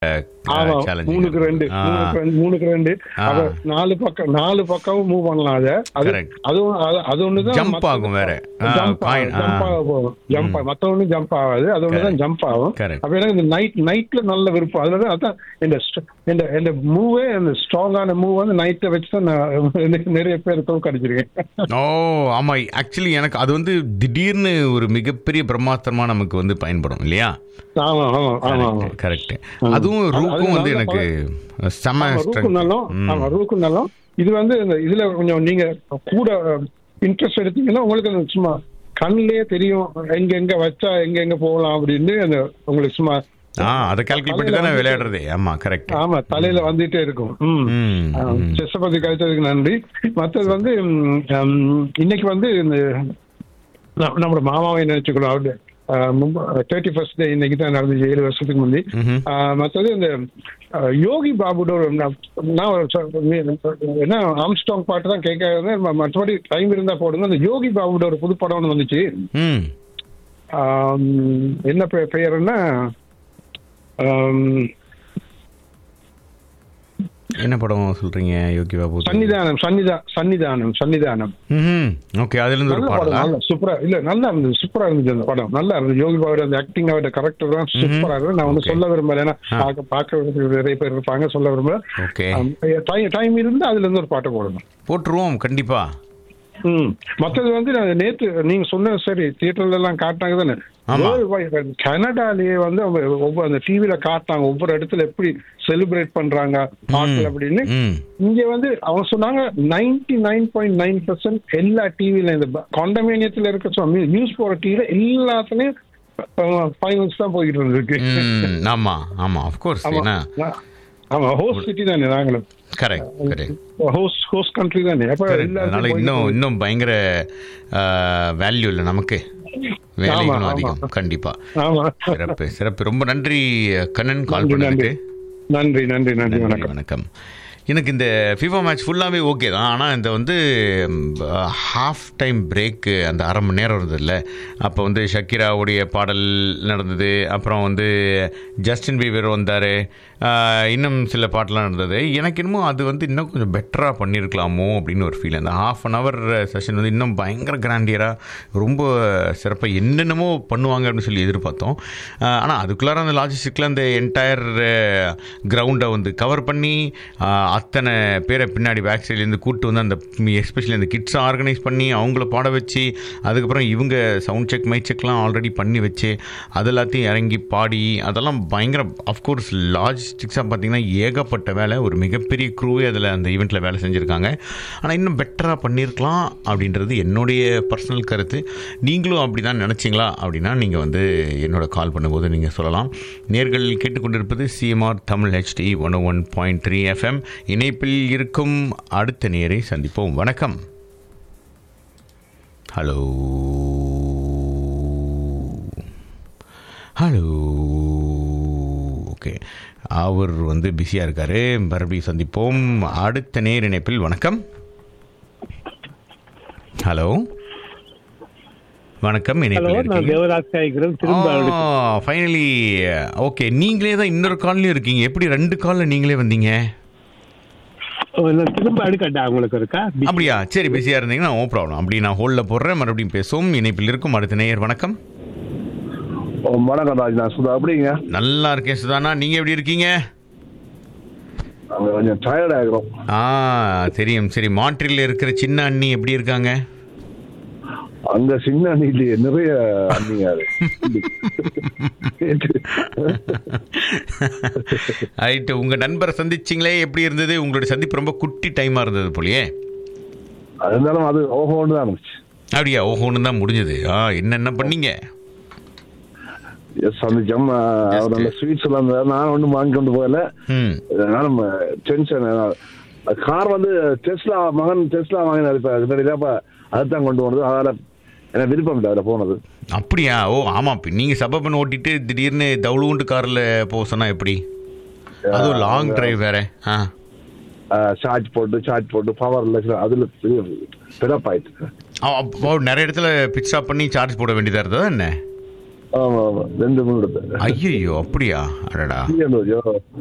ஆமா சேலஞ்சிங் மூணுக்கு ரெண்டு மூணுக்கு ரெண்டு மூணுக்கு ரெண்டு ஆ. அத நாலு பக்கம் நாலு பக்கமும் மூவ் பண்ணலாம் அத அது Correct. அதுவும் அது- அது ஒண்ணுதான் Jump மத்த- ஆகும் வேற. ஆ, jump coin, ஆகும், jump ஆ. ஆக போகும் ஜம்ப் மத்த ஒண்ணு ஜம்ப் ஆகாது அது ஒண்ணுதான் ஜம்ப் ஆகும் Correct. அப்ப எனக்கு இந்த நைட் நைட்ல நல்ல விருப்பம் அதுல அதான் இந்த st- இந்த இந்த மூவே இந்த ஸ்ட்ராங்கான மூவ் வந்து நைட்டை வச்சு தான் நான் எனக்கு நிறைய பேர் தோக்கடிச்சிருக்கேன் ஓ ஆமா ஆக்சுவலி எனக்கு அது வந்து திடீர்னு ஒரு மிகப்பெரிய பிரம்மாஸ்திரமா நமக்கு வந்து பயன்படும் இல்லையா ஆமா ஆமா ஆமா ஆமா கரெக்ட் அதுவும் ரூக்கும் வந்து எனக்கு செம ஆமா, ரூக்கு நல்லம் ஆமா ரூக்கு நல்லம் இது வந்து இந்த இதுல கொஞ்சம் நீங்க கூட இன்ட்ரெஸ்ட் எடுத்தீங்கன்னா உங்களுக்கு அந்த சும்மா கண்ணிலேயே தெரியும் எங்க எங்க வச்சா எங்க எங்க போகலாம் அப்படின்னு அந்த உங்களுக்கு சும்மா ஆ அதை கால்குலேட் பண்ணி தானே விளையாடுறதே ஆமா கரெக்ட் ஆமா தலையில வந்துட்டே இருக்கும் ம் ம் செஸ் பத்தி கழிச்சதுக்கு நன்றி மற்றது வந்து ம், ம், இன்னைக்கு வந்து இந்த ந- நம்மளோட மாமாவை நினைச்சுக்கணும் அவரு தேர்ட்டி ஃபர்ஸ்ட் டே இன்னைக்கு தான் நடந்துச்சு ஏழு வருஷத்துக்கு முந்தி ம்ஹும். ஆஹ் மற்றது இந்த ஆஹ், யோகி பாபுட ஒரு நான் நான் ஒரு சொ- என்ன ஆம்ஸ்டாங் பாட்டு தான் கேட்க மற்றபடி டைம் இருந்தா போடுங்க அந்த யோகி பாபுட ஒரு புது படம் ஒன்று வந்துச்சு ம் ஆம், என்ன பெ- பெயர்னா ஆம், என்ன படம் சொல்றீங்க யோகி பாபு சன்னிதானம் சன்னிதா சன்னிதானம் சன்னிதானம் ம் ஓகே அதுல இருந்து ஒரு நல்ல படம் பாடலா நல்ல சூப்பரா இல்ல நல்லா இருந்தது சூப்பரா இருந்துச்சு அந்த படம் நல்லா இருந்தது யோகி பாபுட அந்த ஆக்டிங் அவரோட கரெக்டர் தான் சூப்பரா இருக்கு நான் வந்து Okay. சொல்ல விரும்பல ஏன்னா ஆ. பார்க்க பார்க்க நிறைய பேர் இருப்பாங்க சொல்ல விரும்பல ஓகே டைம் இருந்து அதுல இருந்து ஒரு பாட்டு போடணும் போட்டுருவோம் கண்டிப்பா ம் மற்றது வந்து நான் நேத்து நீங்க சொன்ன சரி தியேட்டர்ல எல்லாம் காட்டினாங்க தானே ஆமா. Worldwide, கனடாலேயே வந்து அவங்க ஒவ்வொரு அந்த டிவில காட்டினாங்க ஒவ்வொரு இடத்துல எப்படி செலிப்ரேட் பண்றாங்க பாட்டு அப்படின்னு ம் இங்க வந்து அவங்க சொன்னாங்க ninety nine point nine percent எல்லா டிவில இந்த காண்டமேனியத்துல இருக்க நியூஸ் போற டிவில எல்லாத்துலயும் ஃபைனல்ஸ் தான் போயிட்டு இருந்திருக்கு ம் ஆமா ஆமா ஆஃப்கோர்ஸ் ஆமா ஏன்னா ஆமா ஹோஸ்ட் சிட்டி தானே நாங்களும் correct correct host host country தானே அப்ப அதனால எல்லாரும் இன்னும் இன்னும் பயங்கர வேல்யூ இல்லை நமக்கு வேலைகளும் ஆமா. அதிகம் கண்டிப்பா ஆமா சிறப்பு சிறப்பு ரொம்ப நன்றி கண்ணன் கால் நன்றி நன்றி பண்ணதுக்கு நன்றி நன்றி நன்றி நன்றி வணக்கம் வணக்கம் எனக்கு இந்த ஃபிஃபா மேட்ச் ஃபுல்லாகவே ஓகே தான் ஆனால் இந்த வந்து ஹாஃப் டைம் பிரேக்கு அந்த அரை மணி நேரம் இருந்ததுல அப்போ வந்து ஷக்கிராவுடைய பாடல் நடந்தது அப்புறம் வந்து ஜஸ்டின் பீவர் வந்தார் இன்னும் சில பாட்டெலாம் நடந்தது எனக்கு என்னமோ அது வந்து இன்னும் கொஞ்சம் பெட்டராக பண்ணியிருக்கலாமோ அப்படின்னு ஒரு ஃபீல் அந்த ஹாஃப் அன் ஹவர் செஷன் வந்து இன்னும் பயங்கர கிராண்டியராக ரொம்ப சிறப்பாக என்னென்னமோ பண்ணுவாங்க அப்படின்னு சொல்லி எதிர்பார்த்தோம் ஆனால் அதுக்குள்ளார அந்த லாஜிஸ்டிக்கில் அந்த என்டையர் கிரவுண்டை வந்து கவர் பண்ணி ஆஹ், அத்தனை பேரை பின்னாடி பேக் சைட்லேருந்து கூட்டு வந்து அந்த எஸ்பெஷலி அந்த கிட்ஸை ஆர்கனைஸ் பண்ணி அவங்கள பாட வச்சு அதுக்கப்புறம் இவங்க சவுண்ட் செக் மை செக்லாம் ஆல்ரெடி பண்ணி வச்சு அது எல்லாத்தையும் இறங்கி பாடி அதெல்லாம் பயங்கர அஃப்கோர்ஸ் லாஜிஸ்டிக்ஸாக பார்த்தீங்கன்னா ஏகப்பட்ட வேலை ஒரு மிகப்பெரிய க்ரூவே அதில் அந்த ஈவெண்ட்டில் வேலை செஞ்சுருக்காங்க ஆனால் இன்னும் பெட்டராக பண்ணியிருக்கலாம் அப்படின்றது என்னுடைய பர்சனல் கருத்து நீங்களும் அப்படி தான் நினச்சிங்களா அப்படின்னா நீங்கள் வந்து என்னோட கால் பண்ணும்போது நீங்கள் சொல்லலாம் நேர்கள் கேட்டுக்கொண்டிருப்பது CMR Tamil HD one one point three FM இணைப்பில் இருக்கும் அடுத்த நேரை சந்திப்போம் வணக்கம் ஹலோ ஹலோ ஓகே அவர் வந்து பிஸியாக இருக்காரு மறுபடியும் சந்திப்போம் அடுத்த நேர் இணைப்பில் வணக்கம் ஹலோ வணக்கம் ஹலோ இணைப்பில் நான் இருக்கீங்க தேவராஜ் காய்க்கிறேன் திரும்ப அடுத்து- ஃபைனலி ஓகே நீங்களே தான் இன்னொரு கால்லையும் இருக்கீங்க எப்படி ரெண்டு காலில் நீங்களே வந்தீங்க ஓ, நான் திரும்ப அடுக்கட்டா உங்களுக்கு இருக்கா அப்படியா சரி பிஸியாக இருந்தீங்கன்னா நோ ப்ராப்ளம் அப்படி நான் ஹோல்டில் போடுறேன் மறுபடியும் பேசுவோம் இணைப்பில் இருக்கும் அடுத்த நேயர் வணக்கம் ஓ, வணக்கம் ராஜ் நான் சுதா அப்படிங்க நல்லா இருக்கேன் சுதானா நீங்கள் எப்படி இருக்கீங்க நாங்க கொஞ்சம் டயர்ட் ஆகிறோம் ஆ தெரியும் சரி மான்ட்ரியில் இருக்கிற சின்ன அண்ணி எப்படி இருக்காங்க அங்க சின்ன அண்ணிலேயே நிறைய அண்ணிங்க அது ரைட்டு உங்கள் நண்பரை சந்திச்சிங்களே எப்படி இருந்தது உங்களுடைய சந்திப்பு ரொம்ப குட்டி டைமாக இருந்தது போலயே இருந்தாலும் அது ஓஹோன்னு தான் இருந்துச்சு அப்படியா ஓஹோன்னு தான் முடிஞ்சது ஆ என்னென்ன பண்ணீங்க எஸ் சந்திச்சோம் அவர் நல்ல ஸ்வீட்ஸ் எல்லாம் இருந்தாரு. நான் ஒன்றும் வாங்கி கொண்டு போகல ம் அதனால டென்ஷன் கார் வந்து டெஸ்லா மகன் டெஸ்லா வாங்கினாரு இப்ப கிட்டத்தட்ட இப்ப அதுதான் கொண்டு போனது அதனால எனக்கு விருப்பம் இல்லை அதில் போனது அப்படியா ஓ ஆமாம் இப்போ நீங்கள் சபபன் ஓட்டிட்டு திடீர்னு தவுளுண்டு காரில் போக சொன்னால் எப்படி அதுவும் லாங் டிரைவ் வேற ஆ சார்ஜ் போட்டு சார்ஜ் போட்டு பவர் இல்லை அதுல பிறப்பாயிட்டு அப்போ நிறைய இடத்துல பிட் ஸ்டாப் பண்ணி சார்ஜ் போட வேண்டியதாக இருந்ததா என்ன ஆமா ஆமா ரெண்டு மூணு எடுத்தேன் ஐயோ அப்படியா அடடா ஐயோ